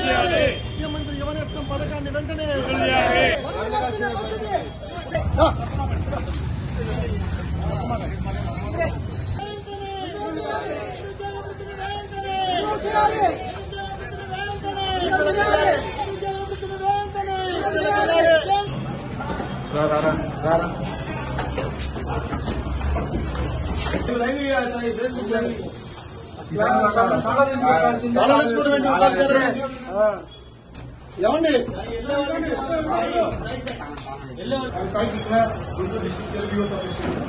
ముఖ్యమంత్రి యువనేస్తం పథకాన్ని వెంటనే చాలా రెస్పెక్ట్ ఏమండి సాయి కృష్ణ గుంటూరు డిస్ట్రిక్ట్ తెలుగు యువత అసోసియేషన్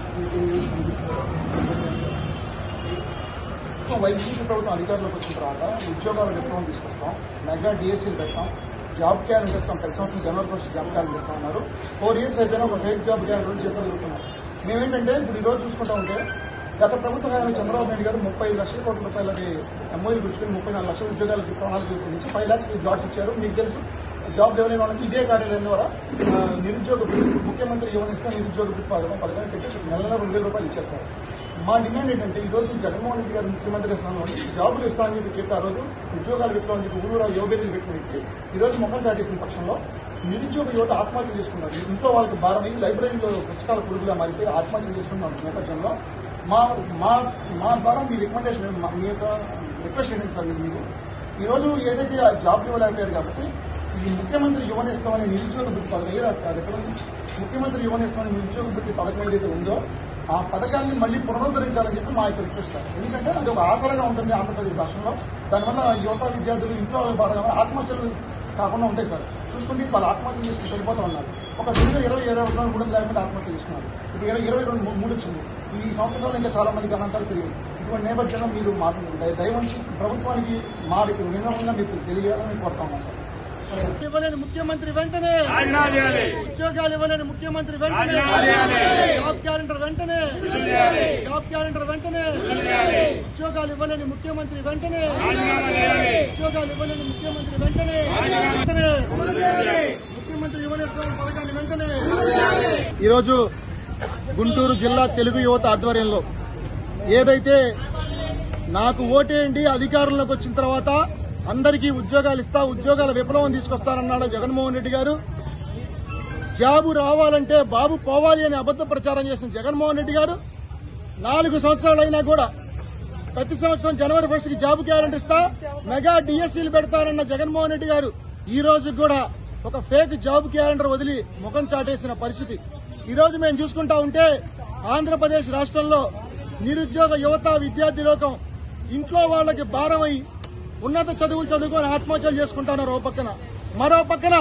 వైసీపీ ప్రభుత్వం అధికారంలోకి వచ్చిన తర్వాత ఉద్యోగాల విప్లవం తీసుకొస్తాం మెగా డిఎస్సీలు పెడతాం జాబ్ క్యాలెండర్ ఇస్తాం ప్రతి సంవత్సరం జనవరి ఫస్ట్ జాబ్ క్యాలెండర్ ఇస్తా ఉన్నారు ఫోర్ ఇయర్స్ అయిపోయినా ఒక ఫేక్ జాబ్ క్యాలెండర్ నుంచి చెప్పలు జరుగుతున్నాం మేమేంటంటే ఇప్పుడు ఈ రోజు చూసుకుంటా ఉంటే గత ప్రభుత్వ హయాంలో చంద్రబాబు నాయుడు గారు ముప్పై ఐదు లక్షల కోట్ల రూపాయలకి ఎంఓఈలు గుర్చుకుని ముప్పై నాలుగు లక్షల ఉద్యోగాలకి ప్రణాళిక నుంచి ఫైవ్ లాక్స్ జాబ్స్ ఇచ్చారు మీకు తెలుసు జాబ్ లెవెల్ అయిన వాళ్ళకి ఇదే కార్యాలయం ద్వారా ఆ, నిరుద్యోగ వృత్తి, ముఖ్యమంత్రి యువనిస్తే నిరుద్యోగ వృత్తి పథకం పథకాన్ని పెట్టి నెల నెల రెండు వేల రూపాయలు ఇచ్చారు సార్ మా డిమాండ్ ఏంటంటే ఈ రోజు జగన్మోహన్ రెడ్డి గారు ముఖ్యమంత్రి స్థానంలో ఉండి జాబులు ఇస్తా అని చెప్పి చెప్పి ఆ రోజు ఉద్యోగాల విప్లవం అని చెప్పి ఊరూరా యువబేరీలు పెట్టిన వ్యక్తి ఈ రోజు మొక్కలు చాటేసిన పక్షంలో నిరుద్యోగ యువత ఆత్మహత్య చేసుకున్నారు ఇంట్లో వాళ్ళకి భారమై లైబ్రరీలో పుస్తకాల పురుగులా మారిపోయి ఆత్మహత్య చేసుకున్న నేపథ్యంలో మా మా మా ద్వారా మీ రికమెండేషన్ మా- మీ యొక్క రిక్వెస్ట్ ఏంటంటే సార్ మీరు ఈ రోజు ఏదైతే ఆ జాబ్ ఇవ్వలేకపోయారు కాబట్టి ఈ ముఖ్యమంత్రి యువనేస్తం అనే నిరుద్యోగ వృత్తి పథకం ఏదో అది ఎక్కడ ఉంది ముఖ్యమంత్రి యువనేస్తం అనే నిరుద్యోగ వృత్తి పథకం ఏదైతే ఉందో ఆ పథకాన్ని మళ్ళీ పునరుద్ధరించాలని చెప్పి మా యొక్క రిక్వెస్ట్ సార్ ఎందుకంటే అది ఒక ఆసరగా ఉంటుంది ఆంధ్రప్రదేశ్ రాష్ట్రంలో దానివల్ల యువత విద్యార్థులు ఇంట్లో భాగంగా ఆత్మహత్యలు కాకుండా ఉంటాయి సార్ చూసుకుంటే వాళ్ళు ఆత్మహత్యలు చేసుకుని వెళ్ళిపోతూ ఉన్నారు ఒక రెండు వేల ఇరవై ఇరవై ఒకటి మూడు వందల యాభై మంది ఆత్మహత్య చేసుకున్నారు ఇప్పుడు ఇరవై ఇరవై రెండు మూ- మూడు వచ్చింది ఈ సంవత్సరంలో ఇంకా చాలా మంది గణాంకాలు పెరిగాయి ఇటువంటి నేపథ్యంలో మీరు మాకు దయ- దయవంచి ప్రభుత్వానికి మా విన్నపంగా మీకు తెలియాలని కోరుతా ఉన్నాం సార్ ఇవ్వలేని ముఖ్యమంత్రి వెంటనే రాజీనామా చేయాలి ఉద్యోగాలు ఇవ్వలేని ముఖ్యమంత్రి వెంటనే రాజీనామా చేయాలి. జాబ్ క్యాలెండర్ వెంటనే జాబ్ క్యాలెండర్ వెంటనే ఉద్యోగాలు ఇవ్వలేని ముఖ్యమంత్రి వెంటనే ఉద్యోగాలు ఇవ్వలేని ముఖ్యమంత్రి వెంటనే వెంటనే ముఖ్యమంత్రి యువనేశ్వరం పథకాన్ని వెంటనే ఈరోజు గుంటూరు జిల్లా తెలుగు యువత ఆధ్వర్యంలో ఏదైతే నాకు ఓటేయండి అధికారంలోకి వచ్చిన తర్వాత అందరికీ ఉద్యోగాలు ఇస్తా ఉద్యోగాల విప్లవం తీసుకొస్తానన్నాడు జగన్మోహన్ రెడ్డి గారు జాబు రావాలంటే బాబు పోవాలి అని అబద్ధ ప్రచారం చేసిన జగన్మోహన్ రెడ్డి గారు నాలుగు సంవత్సరాలైనా కూడా ప్రతి సంవత్సరం జనవరి ఫస్ట్ కి జాబ్ క్యాలెండర్ ఇస్తా మెగా డిఎస్సీలు పెడతారన్న జగన్మోహన్ రెడ్డి గారు ఈ రోజు కూడా ఒక ఫేక్ జాబ్ క్యాలెండర్ వదిలి ముఖం చాటేసిన పరిస్థితి ఈ రోజు మేము చూసుకుంటా ఉంటే ఆంధ్రప్రదేశ్ రాష్ట్రంలో నిరుద్యోగ యువత విద్యార్థి లోకం ఇంట్లో వాళ్ళకి భారమై ఉన్నత చదువులు చదువుకొని ఆత్మహత్యలు చేసుకుంటున్నారు ఓ పక్కన మరో పక్కన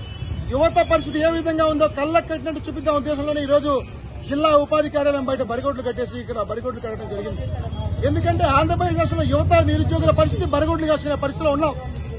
యువత పరిస్థితి ఏ విధంగా ఉందో కళ్ళకు కట్టినట్టు చూపిద్దాం ఉద్దేశంలోనే ఈ రోజు జిల్లా ఉపాధి కార్యాలయం బయట బరిగొడ్లు కట్టేసి ఇక్కడ బరిగొడ్లు కట్టడం జరిగింది ఎందుకంటే ఆంధ్రప్రదేశ్ రాష్ట్రంలో యువత నిరుద్యోగుల పరిస్థితి బరిగొడ్లు కాసుకునే పరిస్థితిలో ఉన్నాం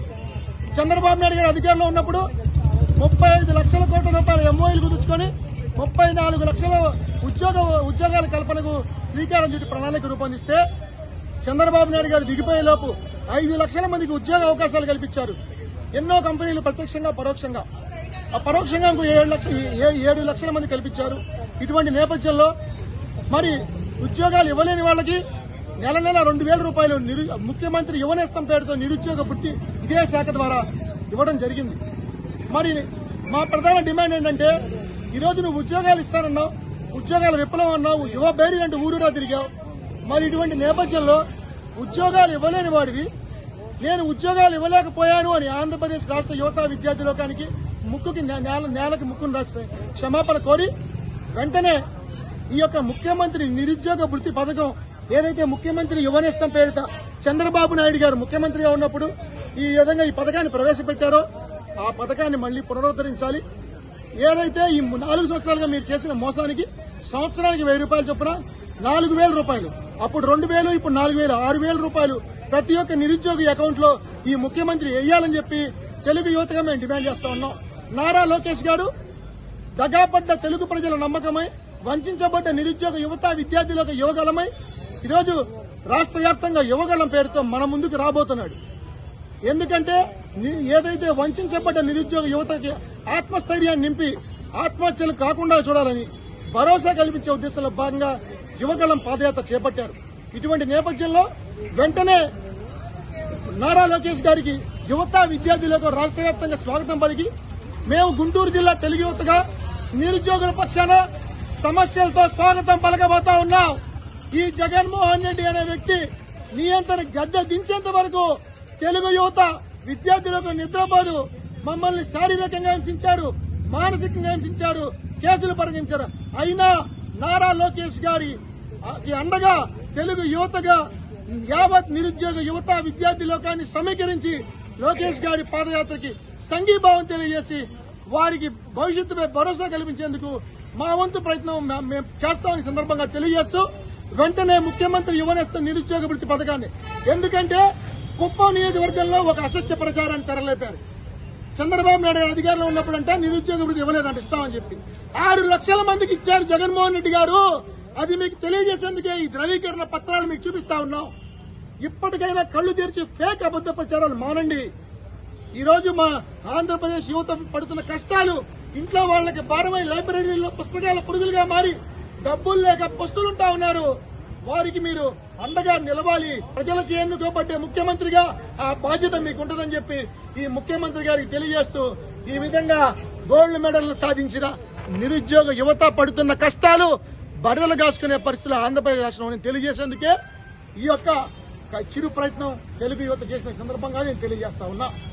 చంద్రబాబు నాయుడు గారు అధికారంలో ఉన్నప్పుడు ముప్పై ఐదు లక్షల కోట్ల రూపాయల ఎంఓఈలు కుదుర్చుకొని ముప్పై నాలుగు లక్షల ఉద్యోగ ఉద్యోగాల కల్పనకు శ్రీకారం చుట్టి ప్రణాళిక రూపొందిస్తే చంద్రబాబు నాయుడు గారు దిగిపోయే లోపు ఐదు లక్షల మందికి ఉద్యోగ అవకాశాలు కల్పించారు ఎన్నో కంపెనీలు ప్రత్యక్షంగా పరోక్షంగా ఆ పరోక్షంగా ఇంకో ఏడు లక్షల ఏ- ఏడు లక్షల మంది కల్పించారు ఇటువంటి నేపథ్యంలో మరి ఉద్యోగాలు ఇవ్వలేని వాళ్ళకి నెల నెల రెండు వేల రూపాయలు నిరు- ముఖ్యమంత్రి యువనేస్తం పేరుతో నిరుద్యోగ వృత్తి ఇదే శాఖ ద్వారా ఇవ్వడం జరిగింది మరి మా ప్రధాన డిమాండ్ ఏంటంటే ఈ రోజు నువ్వు ఉద్యోగాలు ఇస్తానన్నావు ఉద్యోగాల విప్లవం అన్నావు యువ బేరీ అంటే ఊరూరా తిరిగావు మరి ఇటువంటి నేపథ్యంలో ఉద్యోగాలు ఇవ్వలేని వాడివి నేను ఉద్యోగాలు ఇవ్వలేకపోయాను అని ఆంధ్రప్రదేశ్ రాష్ట్ర యువత విద్యార్థి లోకానికి ముక్కుకి నే- నేల నేలకి ముక్కును రాస్తే క్షమాపణ కోరి వెంటనే ఈ యొక్క ముఖ్యమంత్రి నిరుద్యోగ వృత్తి పథకం ఏదైతే ముఖ్యమంత్రి యువనేస్తం పేరిట చంద్రబాబు నాయుడు గారు ముఖ్యమంత్రిగా ఉన్నప్పుడు ఈ విధంగా ఈ పథకాన్ని ప్రవేశపెట్టారో ఆ పథకాన్ని మళ్లీ పునరుద్ధరించాలి ఏదైతే ఈ నాలుగు సంవత్సరాలుగా మీరు చేసిన మోసానికి సంవత్సరానికి వెయ్యి రూపాయలు చొప్పున నాలుగు వేల రూపాయలు అప్పుడు రెండు వేలు ఇప్పుడు నాలుగు వేలు ఆరు వేల రూపాయలు ప్రతి ఒక్క నిరుద్యోగి అకౌంట్ లో ఈ ముఖ్యమంత్రి వేయాలని చెప్పి తెలుగు యువతగా మేము డిమాండ్ చేస్తా ఉన్నాం నారా లోకేష్ గారు దగాపడ్డ తెలుగు ప్రజల నమ్మకమై వంచబడ్డ నిరుద్యోగ యువత విద్యార్థులకు యువగలమై ఈరోజు రాష్ట్ర వ్యాప్తంగా యువగలం పేరుతో మన ముందుకు రాబోతున్నాడు ఎందుకంటే ని- ఏదైతే వంచబడ్డ నిరుద్యోగ యువతకి ఆత్మస్థైర్యాన్ని నింపి ఆత్మహత్యలు కాకుండా చూడాలని భరోసా కల్పించే ఉద్దేశంలో భాగంగా యువగలం పాదయాత్ర చేపట్టారు ఇటువంటి నేపథ్యంలో వెంటనే నారా లోకేష్ గారికి యువత విద్యార్థులకు రాష్ట్ర వ్యాప్తంగా స్వాగతం పలికి మేము గుంటూరు జిల్లా తెలుగు యువతగా నిరుద్యోగుల పక్షాన సమస్యలతో స్వాగతం పలకబోతా ఉన్నాం ఈ జగన్మోహన్ రెడ్డి అనే వ్యక్తి నియంత్రణ గద్దె దించేంత వరకు తెలుగు యువత విద్యార్థులకు నిద్రపోదు మమ్మల్ని శారీరకంగా హింసించారు మానసికంగా హింసించారు కేసులు పరిగణించారు అయినా నారా లోకేష్ గారి ఆ, కి అండగా తెలుగు యువతగా యావత్ నిరుద్యోగ యువత విద్యార్థి లోకాన్ని సమీకరించి లోకేష్ గారి పాదయాత్రకి సంఘీభావం తెలియజేసి వారికి భవిష్యత్తుపై భరోసా కల్పించేందుకు మా వంతు ప్రయత్నం మే- మేము చేస్తామని ఈ సందర్భంగా తెలియజేస్తూ వెంటనే ముఖ్యమంత్రి యువనేస్త నిరుద్యోగ వృత్తి పథకాన్ని ఎందుకంటే కుప్పం నియోజకవర్గంలో ఒక అసత్య ప్రచారాన్ని తెరలేపారు చంద్రబాబు నాయుడు గారు అధికారంలో ఉన్నప్పుడు అంటే నిరుద్యోగ వృత్తి ఇవ్వలేదంట ఇస్తామని చెప్పి ఆరు లక్షల మందికి ఇచ్చారు జగన్మోహన్ రెడ్డి గారు అది మీకు తెలియజేసేందుకే ఈ ధృవీకరణ పత్రాలు మీకు చూపిస్తా ఉన్నాం ఇప్పటికైనా కళ్ళు తెరిచి ఫేక్ అబద్ధ ప్రచారాలు మానండి ఈ రోజు మా ఆంధ్రప్రదేశ్ యువత పడుతున్న కష్టాలు ఇంట్లో వాళ్ళకి భారమై లైబ్రరీలో పుస్తకాల పురుగులుగా మారి డబ్బులు లేక పుస్తులుంటా ఉన్నారు వారికి మీరు అండగా నిలవాలి ప్రజల ఎన్నుకోబడ్డే ముఖ్యమంత్రిగా ఆ బాధ్యత మీకు ఉంటుందని చెప్పి ఈ ముఖ్యమంత్రి గారికి తెలియజేస్తూ ఈ విధంగా గోల్డ్ మెడల్ సాధించిన నిరుద్యోగ యువత పడుతున్న కష్టాలు బర్రెలు కాసుకునే పరిస్థితులు ఆంధ్రప్రదేశ్ రాష్ట్రంలో తెలియజేసేందుకే ఈ యొక్క చిరు ప్రయత్నం తెలుగు యువత చేసిన సందర్భంగా నేను తెలియజేస్తా ఉన్నా